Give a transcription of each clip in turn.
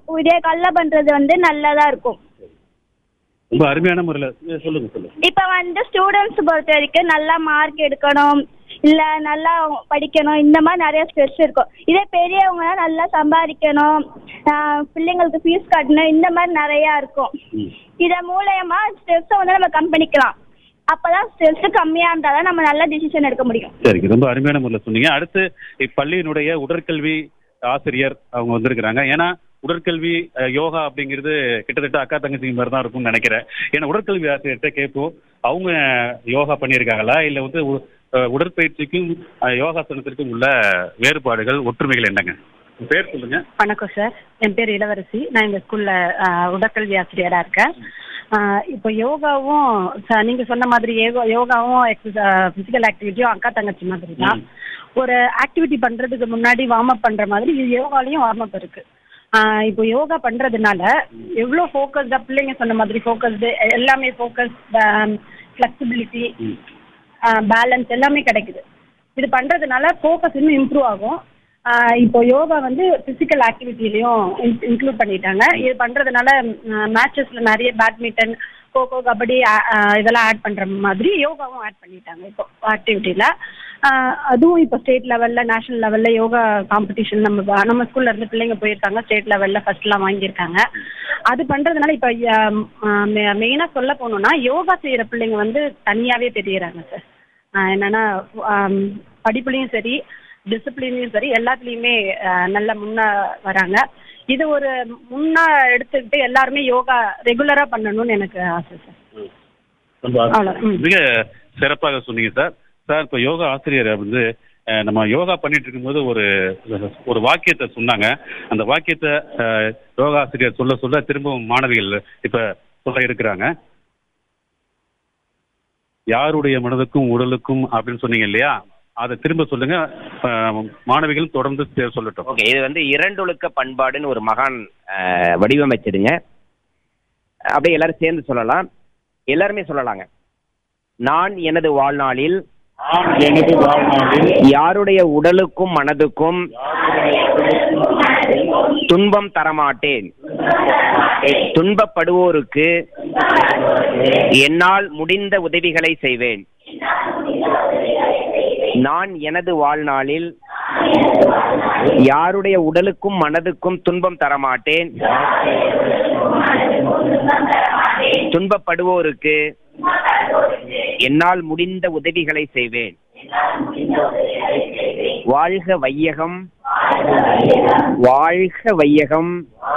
இதே காலைல பண்றது வந்து நல்லதா இருக்கும் ரொம்ப அருமையான முறையில் சொல்லுங்க சொல்லுங்க இப்போ வந்து ஸ்டூடெண்ட்ஸ் பொறுத்த வரைக்கும் நல்லா மார்க் எடுக்கணும் இல்லை நல்லா படிக்கணும் இந்த மாதிரி நிறைய ஸ்ட்ரெஸ் இருக்கும் இதே பெரியவங்கன்னா நல்லா சம்பாதிக்கணும் ஆஹ் பிள்ளைங்களுக்கு ஃபீஸ் கட்டணும் இந்த மாதிரி நிறையா இருக்கும் ம். இதை மூலயமா ஸ்ட்ரெஸ்ஸை வந்து நம்ம கம்மி பண்ணிக்கலாம் அப்பதான் ஸ்ட்ரெஸ் கம்மியாக இருந்தால் தான் நம்ம நல்ல டிசிஷன் எடுக்க முடியும் சரிங்க ரொம்ப அருமையான முறையில் சொன்னீங்க அடுத்து இப்பள்ளியினுடைய உடற்கல்வி ஆசிரியர் அவங்க வந்திருக்கிறாங்க ஏன்னா உடற்கல்வி அஹ், யோகா அப்படிங்கிறது கிட்டத்தட்ட அக்கா தங்கச்சி மாதிரி தான் இருக்கும்னு நினைக்கிறேன் ஏன்னா உடற்கல்வி ஆசிரியர்கிட்ட கேட்போம் அவங்க யோகா பண்ணியிருக்காங்களா இல்லை வந்து உ- அஹ், உடற்பயிற்சிக்கும் அஹ், யோகாசனத்திற்கும் உள்ள வேறுபாடுகள் ஒற்றுமைகள் என்னங்க உங்க பேர் சொல்லுங்க வணக்கம் சார் என் பேர் இளவரசி நான் இந்த ஸ்கூல்ல உடற்கல்வி ஆசிரியரா இருக்கேன் ஆஹ் இப்போ யோகாவும் ச- நீங்க சொன்ன மாதிரி யோகா யோகாவும் பிசிக்கல் ஆக்டிவிட்டியும் அக்கா தங்கச்சி மாதிரி தான் ஒரு ஆக்டிவிட்டி பண்றதுக்கு முன்னாடி வார்ம் அப் பண்ற மாதிரி இது யோகாலையும் வார்ம் அப் இருக்கு ஆஹ் இப்போ யோகா பண்றதுனால எவ்வளோ ஃபோக்கஸ்டா பிள்ளைங்க சொன்ன மாதிரி ஃபோக்கஸ்டு எல்லாமே ஃபோக்கஸ் ஃபிளெக்சிபிலிட்டி பேலன்ஸ் எல்லாமே கிடைக்குது இது பண்றதுனால ஃபோக்கஸ் இன்னும் இம்ப்ரூவ் ஆகும் ஆஹ் இப்போ யோகா வந்து பிசிக்கல் ஆக்டிவிட்டிலையும் இன்க்ளூட் பண்ணிட்டாங்க இது பண்றதுனால மேட்சஸ்ல நிறைய பேட்மிண்டன் கோகோ கபடி ஆ- ஆஹ் இதெல்லாம் ஆட் பண்ற மாதிரி யோகாவும் ஆட் பண்ணிட்டாங்க இப்போ ஆக்டிவிட்டியில அதுவும் இப்போ ஸ்டேட் லெவல்ல நேஷனல் லெவல்ல யோகா காம்படிஷன் நம்ம வ- நம்ம ஸ்கூல்ல இருந்து பிள்ளைங்க போயிருக்காங்க ஸ்டேட் லெவல்ல ஃபர்ஸ்ட்லாம் வாங்கியிருக்காங்க அது பண்றதுனால இப்போ மெயினா சொல்ல போனோம்னா யோகா செய்யற பிள்ளைங்க வந்து தனியாவே தெரியறாங்க சார் என்னன்னா ஆம், படிப்புலயும் சரி டிசிப்ளின்லயும் சரி எல்லாத்துலயுமே ஆஹ், நல்ல முன்ன வராங்க இது ஒரு முன்னா எடுத்துக்கிட்டு எல்லாருமே யோகா ரெகுலரா பண்ணணும்னு எனக்கு ஆசை சார் ரொம்ப அவ்வளோ, ம். மிக சிறப்பாக சொன்னீங்க சார் சார் இப்போ யோகா ஆசிரியர் வந்து அஹ், நம்ம யோகா பண்ணிட்டு இருக்கும்போது ஒரு ஒரு வாக்கியத்தை சொன்னாங்க அந்த வாக்கியத்தை அஹ், யோகா ஆசிரியர் சொல்ல சொல்ல திரும்பவும் மாணவிகள் இப்ப சொல்ல இருக்கிறாங்க யாருடைய மனதுக்கும் உடலுக்கும் அப்படின்னு சொன்னீங்க இல்லையா அதை திரும்ப சொல்லுங்க அஹ், மாணவிகள் தொடர்ந்து சே- சொல்லட்டும் ஓகே இது வந்து இரண்டொழுக்க பண்பாடுன்னு ஒரு மகான் அஹ், வடிவமைச்சதுங்க அப்படியே எல்லாரும் சேர்ந்து சொல்லலாம் எல்லாருமே சொல்லலாங்க நான் எனது வாழ்நாளில் எனது வாழ்நாளில் யாருடைய உடலுக்கும் மனதுக்கும் துன்பம் தரமாட்டேன் துன்பப்படுவோருக்கு என்னால் முடிந்த உதவிகளை செய்வேன் நான் எனது வாழ்நாளில் யாருடைய உடலுக்கும் மனதுக்கும் துன்பம் தரமாட்டேன் துன்பப்படுவோருக்கு என்னால் முடிந்த உதவிகளை செய்வேன் வாழ்க வையகம் வாழ்க வையகம்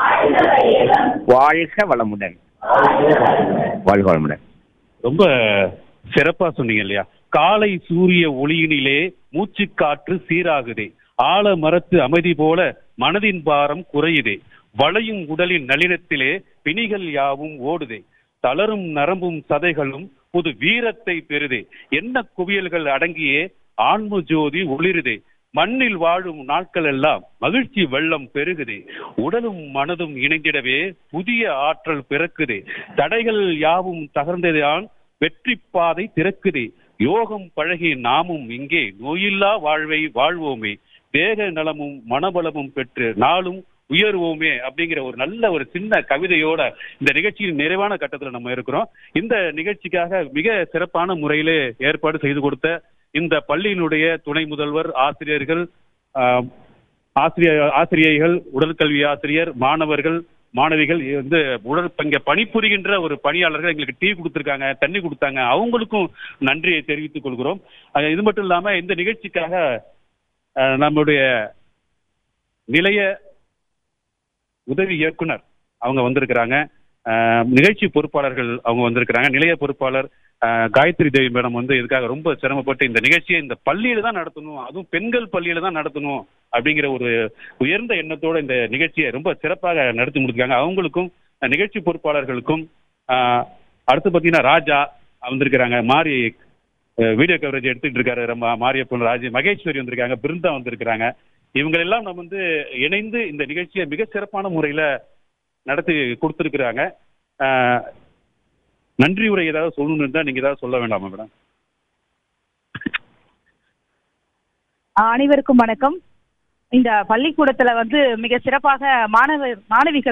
வாழ்க வளமுடன் வாழ்க வளமுடன் ரொம்ப சிறப்பா சொன்னீங்க இல்லையா காலை சூரிய ஒளியினிலே மூச்சுக்காற்று சீராகுதே ஆல மரத்து அமைதி போல மனதின் பாரம் குறையுதே வளையும் உடலின் நளினத்திலே பிணிகள் யாவும் ஓடுதே தளரும் நரம்பும் சதைகளும் புது வீரத்தை பெறுதே என்ன குவியல்கள் அடங்கியே ஆன்ம ஜோதி ஒளிருதே மண்ணில் வாழும் நாட்கள் எல்லாம் மகிழ்ச்சி வெள்ளம் பெருகுதே உடலும் மனதும் இணைந்திடவே புதிய ஆற்றல் பிறக்குதே தடைகள் யாவும் தகர்ந்ததான் வெற்றி பாதை திறக்குதே யோகம் பழகி நாமும் இங்கே நோயில்லா வாழ்வை வாழ்வோமே தேக நலமும் மனபலமும் பெற்று நாளும் உயர்வோமே அப்படிங்கிற ஒரு நல்ல ஒரு சின்ன கவிதையோட இந்த நிகழ்ச்சியின் நிறைவான கட்டத்துல நம்ம இருக்கிறோம் இந்த நிகழ்ச்சிக்காக மிக சிறப்பான முறையிலே ஏற்பாடு செய்து கொடுத்த இந்த பள்ளியினுடைய துணை முதல்வர் ஆசிரியர்கள் ஆஹ், ஆசிரியர் ஆசிரியைகள் உடற்கல்வி ஆசிரியர் மாணவர்கள் மாணவிகள் இது வந்து உடல் இங்க பணிபுரிகின்ற ஒரு பணியாளர்கள் எங்களுக்கு டீ கொடுத்துருக்காங்க தண்ணி கொடுத்தாங்க அவங்களுக்கும் நன்றியை தெரிவித்துக் கொள்கிறோம் அஹ் இது மட்டும் இல்லாம இந்த நிகழ்ச்சிக்காக அஹ், நம்முடைய நிலைய உதவி இயக்குனர் அவங்க வந்திருக்கிறாங்க அஹ், நிகழ்ச்சி பொறுப்பாளர்கள் அவங்க வந்திருக்கிறாங்க நிலைய பொறுப்பாளர் அஹ், காயத்ரி தேவி மேடம் வந்து இதுக்காக ரொம்ப சிரமப்பட்டு இந்த நிகழ்ச்சியை இந்த பள்ளியில தான் நடத்தணும் அதுவும் பெண்கள் பள்ளியில தான் நடத்தணும் அப்படிங்கிற ஒரு உயர்ந்த எண்ணத்தோட இந்த நிகழ்ச்சியை ரொம்ப சிறப்பாக நடத்தி முடிச்சிருக்காங்க அவங்களுக்கும் அஹ், நிகழ்ச்சி பொறுப்பாளர்களுக்கும் அஹ், அடுத்து பார்த்தீங்கன்னா ராஜா வந்திருக்கிறாங்க மாறி வீடியோ கவரேஜ் எடுத்துட்டு இருக்காரு நம்ம மாரியப்பன் ராஜ் மகேஸ்வரி வந்திருக்காங்க பிருந்தா வந்திருக்கிறாங்க இவங்க எல்லாம் நம்ம வந்து இணைந்து இந்த நிகழ்ச்சியை மிக சிறப்பான முறையில நடத்தி கொடுத்துருக்குறாங்க ஆஹ், நன்றி உரை ஏதாவது சொல்லணும்னு இருந்தா நீங்க ஏதாவது சொல்ல வேண்டாமா மேடம் அனைவருக்கும் வணக்கம் இந்த பள்ளிக்கூடத்துல வந்து மிக சிறப்பாக மாணவர் மாணவிகள்